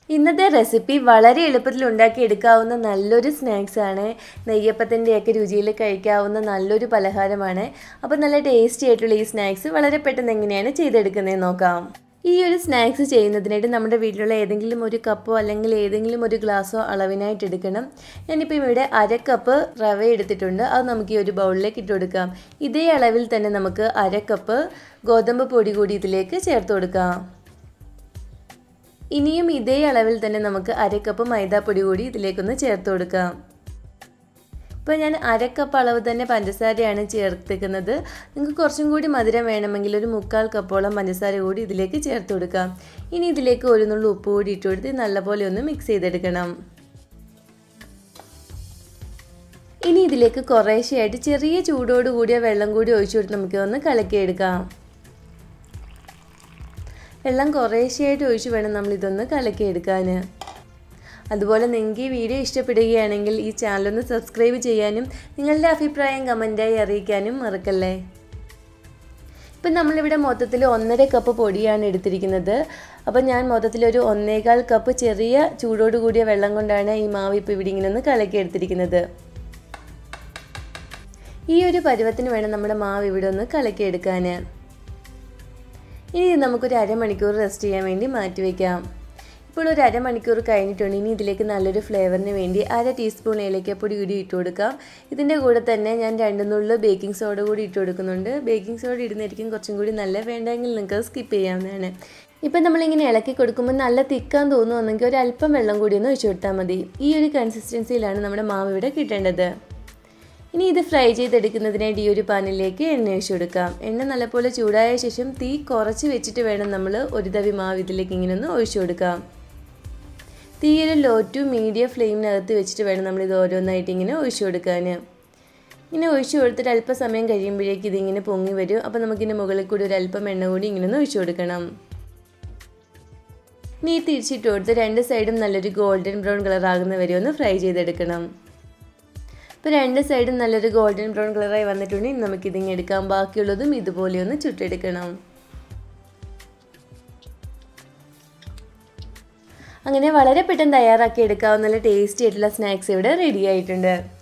ഇന്നത്തെ റെസിപ്പി വളരെ എളുപ്പത്തിൽ ഉണ്ടാക്കിയെടുക്കാവുന്ന നല്ലൊരു സ്നാക്സ് ആണ് നെയ്യപ്പത്തിൻ്റെയൊക്കെ രുചിയിൽ കഴിക്കാവുന്ന നല്ലൊരു പലഹാരമാണ് അപ്പോൾ നല്ല ടേസ്റ്റി ആയിട്ടുള്ള ഈ സ്നാക്സ് വളരെ പെട്ടെന്ന് എങ്ങനെയാണ് ചെയ്തെടുക്കുന്നതെന്ന് നോക്കാം ഈ ഒരു സ്നാക്സ് ചെയ്യുന്നതിനായിട്ട് നമ്മുടെ വീട്ടിലുള്ള ഏതെങ്കിലും ഒരു കപ്പോ അല്ലെങ്കിൽ ഏതെങ്കിലും ഒരു ഗ്ലാസ്സോ അളവിനായിട്ട് എടുക്കണം ഞാനിപ്പോൾ ഇവിടെ അര കപ്പ് റവ എടുത്തിട്ടുണ്ട് അത് നമുക്ക് ഈ ഒരു ബൗളിലേക്ക് ഇട്ട് കൊടുക്കാം ഇതേ അളവിൽ തന്നെ നമുക്ക് അര കപ്പ് ഗോതമ്പ് പൊടി കൂടി ഇതിലേക്ക് ചേർത്ത് കൊടുക്കാം ഇനിയും ഇതേ അളവിൽ തന്നെ നമുക്ക് അര കപ്പ് മൈദാപ്പൊടി കൂടി ഇതിലേക്കൊന്ന് ചേർത്ത് കൊടുക്കാം ഇപ്പോൾ ഞാൻ അര കപ്പ് അളവ് തന്നെ പഞ്ചസാരയാണ് ചേർത്തേക്കുന്നത് നിങ്ങൾക്ക് കുറച്ചും കൂടി മധുരം വേണമെങ്കിൽ ഒരു മുക്കാൽ കപ്പോളം പഞ്ചസാര കൂടി ഇതിലേക്ക് ചേർത്ത് കൊടുക്കാം ഇനി ഇതിലേക്ക് ഒരു നുള്ളു ഉപ്പ് കൂടി ഇട്ട് കൊടുത്ത് നല്ലപോലെ ഒന്ന് മിക്സ് ചെയ്തെടുക്കണം ഇനി ഇതിലേക്ക് കുറേശ്ശെയായിട്ട് ചെറിയ ചൂടോട് കൂടിയ വെള്ളം കൂടി ഒഴിച്ചു കൊടുത്ത് നമുക്ക് ഒന്ന് കലക്കിയെടുക്കാം വെള്ളം കുറേശ്ശെയായിട്ട് ഒഴിച്ച് വേണം നമ്മൾ ഇതൊന്ന് കലക്കിയെടുക്കാൻ അതുപോലെ നിങ്ങൾക്ക് ഈ വീഡിയോ ഇഷ്ടപ്പെടുകയാണെങ്കിൽ ഈ ചാനലൊന്ന് സബ്സ്ക്രൈബ് ചെയ്യാനും നിങ്ങളുടെ അഭിപ്രായം കമൻറ്റായി അറിയിക്കാനും മറക്കല്ലേ ഇപ്പം നമ്മളിവിടെ മൊത്തത്തിൽ ഒന്നര കപ്പ് പൊടിയാണ് എടുത്തിരിക്കുന്നത് അപ്പം ഞാൻ മൊത്തത്തിൽ ഒരു ഒന്നേകാൽ കപ്പ് ചെറിയ ചൂടോട് കൂടിയ വെള്ളം കൊണ്ടാണ് ഈ മാവ് ഇപ്പോൾ ഇവിടെ ഇങ്ങനെ ഒന്ന് കലക്കി എടുത്തിരിക്കുന്നത് ഈ ഒരു പരുവത്തിന് വേണം നമ്മുടെ മാവ് ഇവിടെ ഒന്ന് കലക്കിയെടുക്കാൻ ഇനി നമുക്കൊരു അരമണിക്കൂർ റെസ്റ്റ് ചെയ്യാൻ വേണ്ടി മാറ്റി വയ്ക്കാം ഇപ്പോൾ ഒരു അരമണിക്കൂർ കഴിഞ്ഞിട്ടുണ്ട് ഇനി ഇതിലേക്ക് നല്ലൊരു ഫ്ലേവറിന് വേണ്ടി അര ടീസ്പൂൺ ഏലക്കപ്പൊടി കൂടി ഇട്ട് കൊടുക്കാം ഇതിൻ്റെ കൂടെ തന്നെ ഞാൻ രണ്ട് നുള്ളു ബേക്കിംഗ് സോഡ കൂടി ഇട്ട് കൊടുക്കുന്നുണ്ട് ബേക്കിംഗ് സോഡ ഇടുന്നതായിരിക്കും കുറച്ചും കൂടി നല്ല വേണ്ടെങ്കിൽ നിങ്ങൾക്ക് സ്കിപ്പ് ചെയ്യാവുന്നതാണ് ഇപ്പം നമ്മളിങ്ങനെ ഇളക്കി കൊടുക്കുമ്പോൾ നല്ല തിക്കാൻ തോന്നുവാണെങ്കിൽ ഒരു അല്പം വെള്ളം കൂടി ഒന്ന് ഒഴിച്ചു കൊടുത്താൽ മതി ഈ ഒരു കൺസിസ്റ്റൻസിയിലാണ് നമ്മുടെ മാവ് ഇവിടെ കിട്ടേണ്ടത് ഇനി ഇത് ഫ്രൈ ചെയ്തെടുക്കുന്നതിനായിട്ട് ഈ ഒരു പാനിലേക്ക് എണ്ണ ഒഴിച്ചു കൊടുക്കാം എണ്ണ നല്ലപോലെ ചൂടായ ശേഷം തീ കുറച്ച് വെച്ചിട്ട് വേണം നമ്മൾ ഒരു തവി മാവ് ഇതിലേക്ക് ഇങ്ങനെ ഒന്ന് ഒഴിച്ചു കൊടുക്കാം തീ ഒരു ലോ ടു മീഡിയം ഫ്ലെയിമിനകത്ത് വെച്ചിട്ട് വേണം നമ്മൾ ഇത് ഓരോന്നായിട്ട് ഇങ്ങനെ ഒഴിച്ചു കൊടുക്കാൻ ഇങ്ങനെ ഒഴിച്ചു കൊടുത്തിട്ട് അല്പസമയം കഴിയുമ്പോഴേക്ക് ഇതിങ്ങനെ പൊങ്ങി വരും അപ്പോൾ നമുക്കിതിൻ്റെ മുകളിൽ കൂടി ഒരു അല്പം എണ്ണ കൂടി ഇങ്ങനെ ഒന്ന് ഒഴിച്ചു കൊടുക്കണം ഇനി തിരിച്ചിട്ട് കൊടുത്ത് രണ്ട് സൈഡും നല്ലൊരു ഗോൾഡൻ ബ്രൗൺ കളർ ആകുന്ന വരെ ഒന്ന് ഫ്രൈ ചെയ്തെടുക്കണം ഇപ്പോൾ രണ്ട് സൈഡും നല്ലൊരു ഗോൾഡൻ ബ്രൗൺ കളറായി വന്നിട്ടുണ്ടെങ്കിൽ നമുക്കിതിങ്ങ് എടുക്കാം ബാക്കിയുള്ളതും ഇതുപോലെ ഒന്ന് ചുട്ടെടുക്കണം അങ്ങനെ വളരെ പെട്ടെന്ന് തയ്യാറാക്കി എടുക്കാവുന്ന നല്ല ടേസ്റ്റി ആയിട്ടുള്ള സ്നാക്സ് ഇവിടെ റെഡി ആയിട്ടുണ്ട്